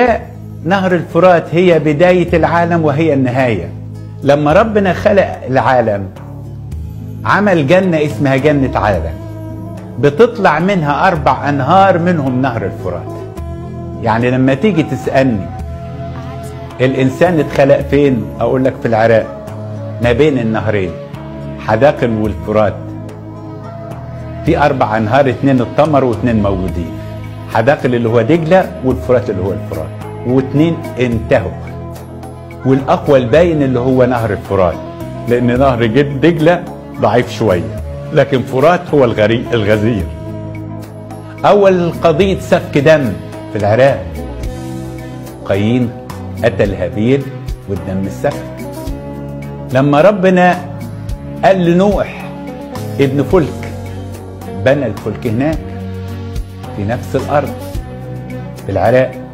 نهر الفرات هي بداية العالم وهي النهاية لما ربنا خلق العالم عمل جنة اسمها جنة عالم بتطلع منها أربع أنهار منهم نهر الفرات يعني لما تيجي تسألني الإنسان اتخلق فين أقول لك في العراق ما بين النهرين حداقل والفرات في أربع أنهار اتنين اتطمروا واتنين موجودين حداقل اللي هو دجلة والفرات اللي هو الفرات واتنين انتهوا والأقوى الباين اللي هو نهر الفرات لأن نهر جد دجلة ضعيف شوية لكن فرات هو الغري الغزير أول قضية سفك دم في العراق قايين قتل هابيل والدم السفك لما ربنا قال لنوح ابن فلك بنى الفلك هناك في نفس الأرض في العراق